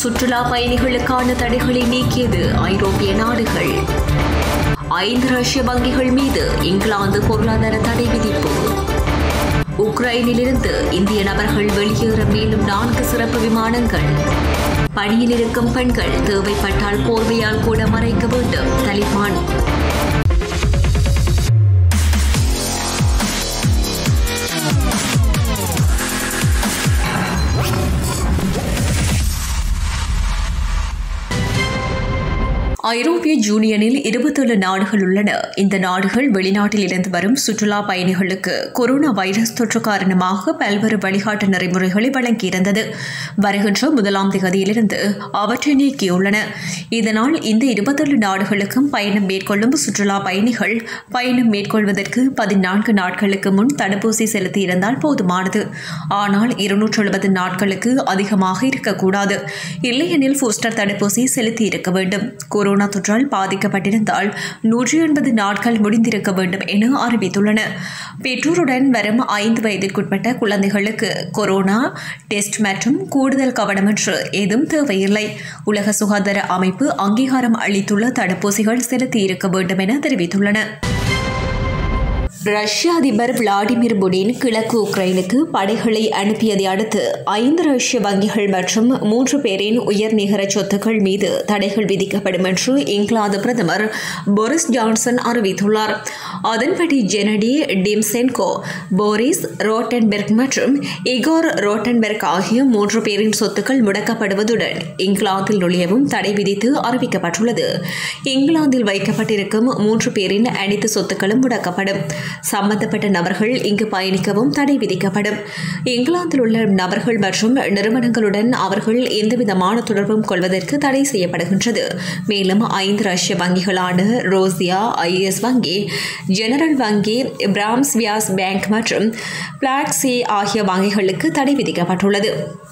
சுற்றுலா பயணிகளுக்கான தடைகளை நீக்கியது ஐரோப்பிய நாடுகள் ஐந்து ரஷ்ய வங்கிகள் மீது இங்கிலாந்து பொருளாதார தடை விதிப்பு உக்ரைனிலிருந்து இந்திய நபர்கள் வெளியேற மேலும் நான்கு சிறப்பு விமானங்கள் பணியில் இருக்கும் பெண்கள் தேவைப்பட்டால் போர்வையால் கூட மறைக்க வேண்டும் தலிபான் ஐரோப்பிய யூனியனில் இருபத்தேழு நாடுகள் உள்ளன இந்த நாடுகள் வெளிநாட்டில் இருந்து வரும் சுற்றுலா பயணிகளுக்கு கொரோனா வைரஸ் தொற்று காரணமாக பல்வேறு வழிகாட்டு நெறிமுறைகளை வழங்கியிருந்தது வருகின்ற முதலாம் தேதியிலிருந்து அவற்றை நீக்கியுள்ளன இதனால் இந்த இருபத்தேழு நாடுகளுக்கும் பயணம் மேற்கொள்ளும் சுற்றுலா பயணிகள் பயணம் மேற்கொள்வதற்கு பதினான்கு நாட்களுக்கு முன் தடுப்பூசி செலுத்தியிருந்தால் போதுமானது ஆனால் இருநூற்று எழுபது நாட்களுக்கு அதிகமாக இருக்கக்கூடாது இல்லையெனில் பூஸ்டர் தடுப்பூசி செலுத்தி இருக்க வேண்டும் கொரோனா தொற்றால் பாதிக்கப்பட்டிருந்தால் நூற்றி எண்பது நாட்கள் முடிந்திருக்க வேண்டும் என அறிவித்துள்ளன பெற்றோருடன் வரும் ஐந்து வயதிற்குட்பட்ட குழந்தைகளுக்கு கொரோனா டெஸ்ட் மற்றும் கூடுதல் கவனமற்று ஏதும் தேவையில்லை உலக சுகாதார அமைப்பு அங்கீகாரம் அளித்துள்ள தடுப்பூசிகள் செலுத்தி இருக்க வேண்டும் என தெரிவித்துள்ளன ரஷ்ய அதிபர் விளாடிமிர் புடின் கிழக்கு உக்ரைனுக்கு படைகளை அனுப்பியதை அடுத்து ஐந்து ரஷ்ய வங்கிகள் மற்றும் மூன்று பேரின் உயர் நிகர சொத்துக்கள் மீது தடைகள் விதிக்கப்படும் என்று இங்கிலாந்து பிரதமர் போரிஸ் ஜான்சன் அறிவித்துள்ளார் அதன்படி ஜெனடி டிம்சென்கோ போரிஸ் ரோட்டன்பெர்க் மற்றும் இகோர் ரோட்டன்பெர்க் ஆகிய மூன்று பேரின் சொத்துக்கள் முடக்கப்படுவதுடன் இங்கிலாந்தில் நுழையவும் தடை விதித்து அறிவிக்கப்பட்டுள்ளது இங்கிலாந்தில் வைக்கப்பட்டிருக்கும் மூன்று பேரின் அனைத்து சொத்துக்களும் முடக்கப்படும் சம்பந்தப்பட்ட நபர்கள் இங்கு பயணிக்கவும் தடை விதிக்கப்படும் இங்கிலாந்தில் உள்ள நபர்கள் மற்றும் நிறுவனங்களுடன் அவர்கள் எந்தவிதமான தொடர்பும் கொள்வதற்கு தடை செய்யப்படுகின்றது மேலும் ஐந்து ரஷ்ய வங்கிகளான ரோசியா ஐஎஸ் வங்கி ஜெனரல் வங்கி பிராம்ஸ் வியாஸ் பேங்க் மற்றும் பிளாக்ஸே ஆகிய வங்கிகளுக்கு தடை விதிக்கப்பட்டுள்ளது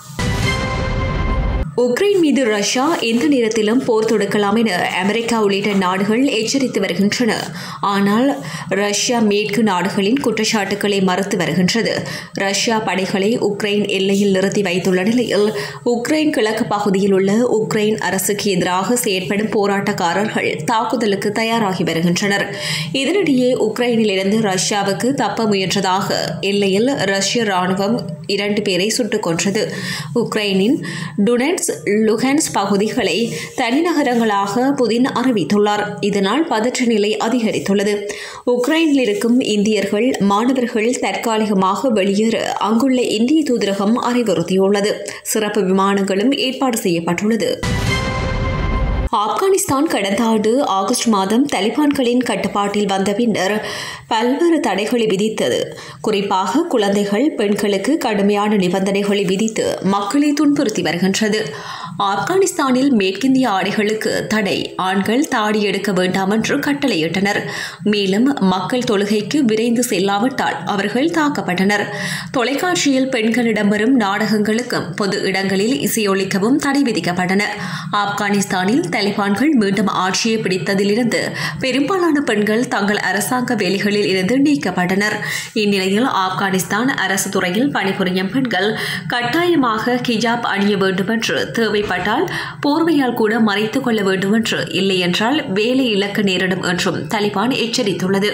உக்ரைன் மீது ரஷ்யா எந்த நேரத்திலும் போர் தொடுக்கலாம் என அமெரிக்கா உள்ளிட்ட நாடுகள் எச்சரித்து வருகின்றன ஆனால் ரஷ்யா மேற்கு நாடுகளின் குற்றச்சாட்டுக்களை மறுத்து வருகின்றது ரஷ்யா படைகளை உக்ரைன் எல்லையில் நிறுத்தி வைத்துள்ள நிலையில் உக்ரைன் கிழக்கு பகுதியில் உள்ள உக்ரைன் அரசுக்கு எதிராக செயற்படும் போராட்டக்காரர்கள் தாக்குதலுக்கு தயாராகி வருகின்றனர் இதனிடையே உக்ரைனிலிருந்து ரஷ்யாவுக்கு தப்ப முயன்றதாக எல்லையில் ரஷ்ய ராணுவம் இரண்டு பேரை சுட்டுக் கொன்றது உக்ரைனின் டுனெட்ஸ் லுஹன்ஸ் பகுதிகளை தனிநகரங்களாக புதின் அறிவித்துள்ளார் இதனால் பதற்ற நிலை அதிகரித்துள்ளது உக்ரைனில் இருக்கும் இந்தியர்கள் மாணவர்கள் தற்காலிகமாக வெளியேற அங்குள்ள இந்திய தூதரகம் அறிவுறுத்தியுள்ளது சிறப்பு விமானங்களும் ஏற்பாடு செய்யப்பட்டுள்ளது ஆப்கானிஸ்தான் கடந்த ஆண்டு ஆகஸ்ட் மாதம் தலிபான்களின் கட்டுப்பாட்டில் வந்த பின்னர் பல்வேறு தடைகளை விதித்தது குறிப்பாக குழந்தைகள் பெண்களுக்கு கடுமையான நிபந்தனைகளை விதித்து மக்களை துன்புறுத்தி வருகின்றது ஆப்கானிஸ்தானில் மேற்கிந்திய ஆடைகளுக்கு தடை ஆண்கள் தாடி எடுக்க வேண்டாம் என்று கட்டளையிட்டனர் மேலும் மக்கள் தொழுகைக்கு விரைந்து செல்லாவிட்டால் அவர்கள் தாக்கப்பட்டனர் தொலைக்காட்சியில் பெண்களிடம் வரும் நாடகங்களுக்கும் பொது இடங்களில் இசையொலிக்கவும் தடை விதிக்கப்பட்டன ஆப்கானிஸ்தானில் தலிபான்கள் மீண்டும் ஆட்சியை பிடித்ததிலிருந்து பெரும்பாலான பெண்கள் தங்கள் அரசாங்க வேலைகளில் இருந்து நீக்கப்பட்டனர் இந்நிலையில் ஆப்கானிஸ்தான் அரசு துறையில் பணிபுரியும் பெண்கள் கட்டாயமாக ஹிஜாப் அணிய வேண்டும் என்று தேவைப்பட்டால் போர்வையால் கூட மறைத்துக் கொள்ள வேண்டும் என்று இல்லை என்றால் வேலை இழக்க நேரிடும் என்றும் தலிபான் எச்சரித்துள்ளது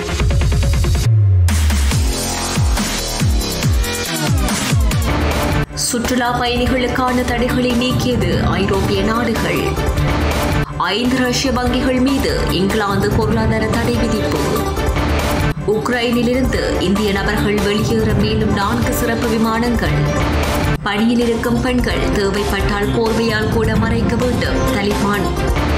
சுற்றுலா பயணிகளுக்கான தடைகளை நீக்கியது ஐரோப்பிய நாடுகள் ஐந்து ரஷ்ய வங்கிகள் மீது இங்கிலாந்து பொருளாதார தடை விதிப்பு உக்ரைனிலிருந்து இந்திய நபர்கள் வெளியேற மேலும் நான்கு சிறப்பு விமானங்கள் பணியில் இருக்கும் பெண்கள் தேவைப்பட்டால் போர்வையால் கூட மறைக்க வேண்டும் தலிபான்